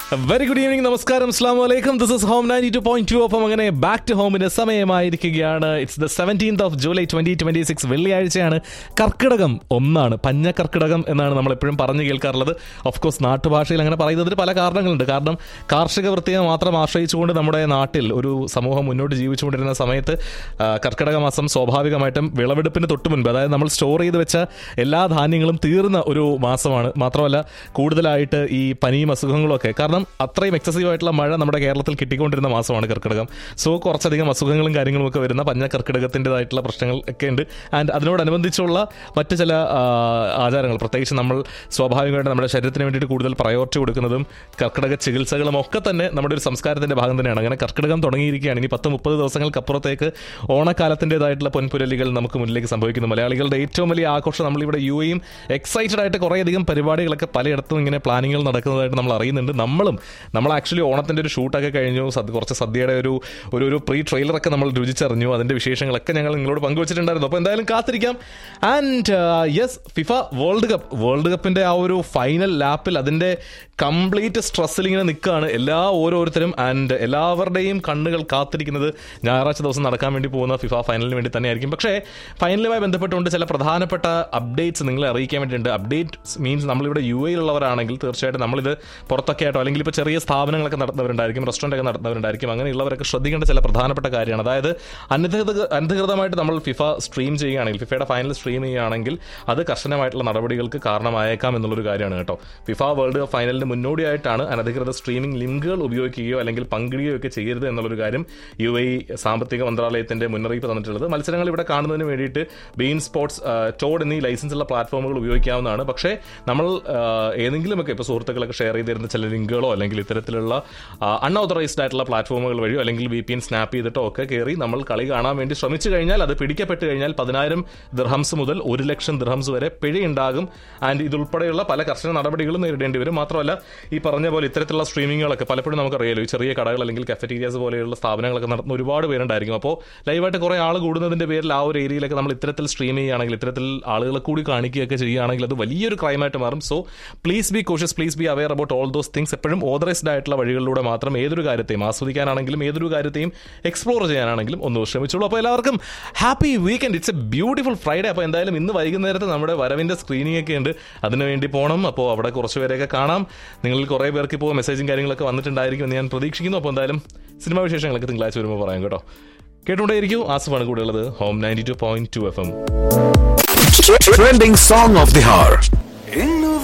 Very good evening നമസ്കാരം അസ്ലാം വലൈക്കും this is home ninety two point two ഒപ്പം അങ്ങനെ ബാക്ക് ടു ഹോമിന് സമയമായിരിക്കുകയാണ് it's the seventeenth of July twenty twenty six വെള്ളിയാഴ്ചയാണ് കർക്കിടകം ഒന്നാണ് പഞ്ഞ കർക്കിടകം എന്നാണ് നമ്മൾ എപ്പോഴും പറഞ്ഞു കേൾക്കാറുള്ളത് ഓഫ് കോഴ്സ് നാട്ടുഭാഷയിൽ അങ്ങനെ പറയുന്നതിന് പല കാരണങ്ങളുണ്ട് കാരണം കാർഷിക വൃത്തിയെ മാത്രം ആശ്രയിച്ചുകൊണ്ട് നമ്മുടെ നാട്ടിൽ ഒരു സമൂഹം മുന്നോട്ട് ജീവിച്ചുകൊണ്ടിരുന്ന സമയത്ത് ആ, കർക്കിടക മാസം സ്വാഭാവികമായിട്ടും വിളവെടുപ്പിന് തൊട്ട് മുൻപ് അതായത് നമ്മൾ സ്റ്റോർ ചെയ്ത് വെച്ച എല്ലാ ധാന്യങ്ങളും തീർന്ന ഒരു മാസമാണ് മാത്രമല്ല കൂടുതലായിട്ട് ഈ പനിയും അസുഖങ്ങളും ഒക്കെ കാരണം അത്രയും എക്സസീവ് ആയിട്ടുള്ള മഴ നമ്മുടെ കേരളത്തിൽ കിട്ടിക്കൊണ്ടിരുന്ന മാസമാണ് കർക്കിടകം സോ കുറച്ചധികം അസുഖങ്ങളും കാര്യങ്ങളും ഒക്കെ വരുന്ന പഞ്ഞ കർക്കിടകത്തിൻ്റെതായിട്ടുള്ള പ്രശ്നങ്ങൾ ഒക്കെ ഉണ്ട് ആൻഡ് അതിനോടനുബന്ധിച്ചുള്ള മറ്റ് ചില ആ, ആചാരങ്ങൾ പ്രത്യേകിച്ച് നമ്മൾ സ്വാഭാവികമായിട്ട് നമ്മുടെ ശരീരത്തിന് വേണ്ടിയിട്ട് കൂടുതൽ പ്രയോറിറ്റി കൊടുക്കുന്നതും കർക്കിടക ചികിത്സകളും ഒക്കെ തന്നെ നമ്മുടെ ഒരു സംസ്കാരത്തിന്റെ ഭാഗം തന്നെയാണ് അങ്ങനെ കർക്കിടകം തുടങ്ങിയിരിക്കുകയാണ് ഇനി പത്ത് മുപ്പത് ദിവസങ്ങൾക്കപ്പുറത്തേക്ക് ഓണക്കാലത്തിൻ്റെതായിട്ടുള്ള പൊൻപുരലികൾ നമുക്ക് മുന്നിലേക്ക് സംഭവിക്കുന്നു മലയാളികളുടെ ഏറ്റവും വലിയ ആഘോഷം നമ്മളിവിടെ യു എയും എക്സൈറ്റഡ് ആയിട്ട് കുറേയധികം പരിപാടികളൊക്കെ പലയിടത്തും ഇങ്ങനെ പ്ലാനിങ്ങുകൾ നടക്കുന്നതായിട്ട് നമ്മൾ അറിയുന്നുണ്ട് നമ്മളും നമ്മൾ ആക്ച്വലി ഓണത്തിന്റെ ഒരു ഷൂട്ടൊക്കെ കഴിഞ്ഞു സദ്യ കുറച്ച് സദ്യയുടെ ഒരു ഒരു ഒരു പ്രീ ട്രെയിലറൊക്കെ നമ്മൾ രുചിച്ചറിഞ്ഞു അതിന്റെ വിശേഷങ്ങളൊക്കെ ഞങ്ങൾ നിങ്ങളോട് പങ്കുവച്ചിട്ടുണ്ടായിരുന്നു അപ്പോൾ എന്തായാലും കാത്തിരിക്കാം and yes FIFA world cup world കപ്പിന്റെ ആ ഒരു ഫൈനൽ ലാപ്പിൽ അതിന്റെ കംപ്ലീറ്റ് സ്ട്രെസ്സിൽ ഇങ്ങനെ നിൽക്കുകയാണ് എല്ലാ ഓരോരുത്തരും ആൻഡ് എല്ലാവരുടെയും കണ്ണുകൾ കാത്തിരിക്കുന്നത് ഞായറാഴ്ച ദിവസം നടക്കാൻ വേണ്ടി പോകുന്ന ഫിഫ ഫൈനലിന് വേണ്ടി തന്നെയായിരിക്കും പക്ഷേ ഫൈനലുമായി ബന്ധപ്പെട്ടുകൊണ്ട് ചില പ്രധാനപ്പെട്ട അപ്ഡേറ്റ്സ് നിങ്ങളെ അറിയിക്കാൻ വേണ്ടിയിട്ടുണ്ട് അപ്ഡേറ്റ് മീൻസ് നമ്മളിവിടെ യു എയിലുള്ളവരാണെങ്കിൽ തീർച്ചയായിട്ടും നമ്മളിത് പുറത്തൊക്കെ ആയിട്ടോ അല്ലെങ്കിൽ ഇപ്പോൾ ചെറിയ സ്ഥാപനങ്ങളൊക്കെ നടത്തുന്നവരുണ്ടായിരിക്കും റെസ്റ്റോറൻ്റ് ഒക്കെ നടത്തുന്നവരുണ്ടായിരിക്കും അങ്ങനെയുള്ളവരൊക്കെ ശ്രദ്ധിക്കേണ്ട ചില പ്രധാനപ്പെട്ട കാര്യമാണ് അതായത് അനധികൃത അനധികൃതമായിട്ട് നമ്മൾ ഫിഫ സ്ട്രീം ചെയ്യുകയാണെങ്കിൽ ഫിഫയുടെ ഫൈനൽ സ്ട്രീം ചെയ്യുകയാണെങ്കിൽ അത് കർശനമായിട്ടുള്ള നടപടികൾക്ക് കാരണമായേക്കാം എന്നുള്ളൊരു കാര്യമാണ് കേട്ടോ ഫിഫ വേൾഡ് കപ്പ് ഫൈനലിന് മുന്നോടിയായിട്ടാണ് അനധികൃത സ്ട്രീമിംഗ് ലിങ്കുകൾ ഉപയോഗിക്കുകയോ അല്ലെങ്കിൽ പങ്കിടുകയോ ഒക്കെ ചെയ്യരുത് എന്നുള്ളൊരു കാര്യം യു എ സാമ്പത്തിക മന്ത്രാലയത്തിന്റെ മുന്നറിയിപ്പ് തന്നിട്ടുള്ളത് മത്സരങ്ങൾ ഇവിടെ കാണുന്നതിന് വേണ്ടിയിട്ട് ബെയിൻ സ്പോർട്സ് ടോഡ് എന്നീ ലൈസൻസ് ഉള്ള പ്ലാറ്റ്ഫോമുകൾ ഉപയോഗിക്കാവുന്നതാണ് പക്ഷേ നമ്മൾ ആ, ഏതെങ്കിലുമൊക്കെ ഇപ്പോൾ സുഹൃത്തുക്കളൊക്കെ ഷെയർ ചെയ്തിരുന്ന ചില ലിങ്കുകളോ അല്ലെങ്കിൽ ഇത്തരത്തിലുള്ള അൺഓതറൈസ്ഡ് ആയിട്ടുള്ള പ്ലാറ്റ്ഫോമുകൾ വഴിയോ അല്ലെങ്കിൽ വി പി എൻ സ്നാപ്പ് ചെയ്തിട്ടോ ഒക്കെ കയറി നമ്മൾ കളി കാണാൻ വേണ്ടി ശ്രമിച്ചു കഴിഞ്ഞാൽ അത് പിടിക്കപ്പെട്ട് കഴിഞ്ഞാൽ പതിനായിരം ദിർഹംസ് മുതൽ ഒരു ലക്ഷം ദിർഹംസ് വരെ പിഴയുണ്ടാകും ആൻഡ് ഇതുൾപ്പെടെയുള്ള പല കർശന നടപടികളും നേരിടേണ്ടി വരും മാത്രമല്ല ഈ പറഞ്ഞ പോലെ ഇത്തരത്തിലുള്ള സ്ട്രീമിങ്ങുകളൊക്കെ പലപ്പോഴും നമുക്കറിയാലോ ഈ ചെറിയ കടകൾ അല്ലെങ്കിൽ കഫറ്റീരിയാസ് പോലെയുള്ള സ്ഥാപനങ്ങളൊക്കെ നടത്തുന്ന ഒരുപാട് പേരുണ്ടായിരിക്കും അപ്പോൾ ലൈവായിട്ട് കുറേ ആൾ കൂടുന്നതിന്റെ പേരിൽ ആ ഒരു ഏരിയയിലൊക്കെ നമ്മൾ ഇത്തരത്തിൽ സ്ട്രീം ചെയ്യുകയാണെങ്കിൽ ഇത്തരത്തിൽ ആളുകളെ കൂടി കാണിക്കുകയൊക്കെ ചെയ്യുകയാണെങ്കിൽ അത് വലിയൊരു ക്രൈമായിട്ട് മാറും so please be cautious please be aware about all those things എപ്പോഴും ഓതറൈസ്ഡ് ആയിട്ടുള്ള വഴികളിലൂടെ മാത്രം ഏതൊരു കാര്യത്തെയും ആസ്വദിക്കാനാണെങ്കിലും ഏതൊരു കാര്യത്തെയും എക്സ്പ്ലോർ ചെയ്യാനാണെങ്കിലും ഒന്ന് ശ്രമിച്ചോളൂ അപ്പോൾ എല്ലാവർക്കും happy weekend it's a beautiful Friday അപ്പോൾ എന്തായാലും ഇന്ന് വൈകുന്നേരത്ത് നമ്മുടെ വരവിന്റെ സ്ക്രീനിങ് ഒക്കെ ഉണ്ട് അതിനു വേണ്ടി പോകണം അപ്പോൾ അവിടെ കുറച്ച് പേരെയൊക്കെ കാണാം നിങ്ങളിൽ കുറേ പേർക്ക് ഇപ്പോൾ മെസ്സേജും കാര്യങ്ങളൊക്കെ വന്നിട്ടുണ്ടായിരിക്കും എന്ന് ഞാൻ പ്രതീക്ഷിക്കുന്നു അപ്പോൾ എന്തായാലും സിനിമാ വിശേഷങ്ങളൊക്കെ തിങ്കളാഴ്ച വരുമ്പോൾ പറയാം കേട്ടോ കേട്ടുകൊണ്ടേയിരിക്കും ആസുവാണ് കൂടെ ഉള്ളത് home ninety two point two F M Trending song of the hour.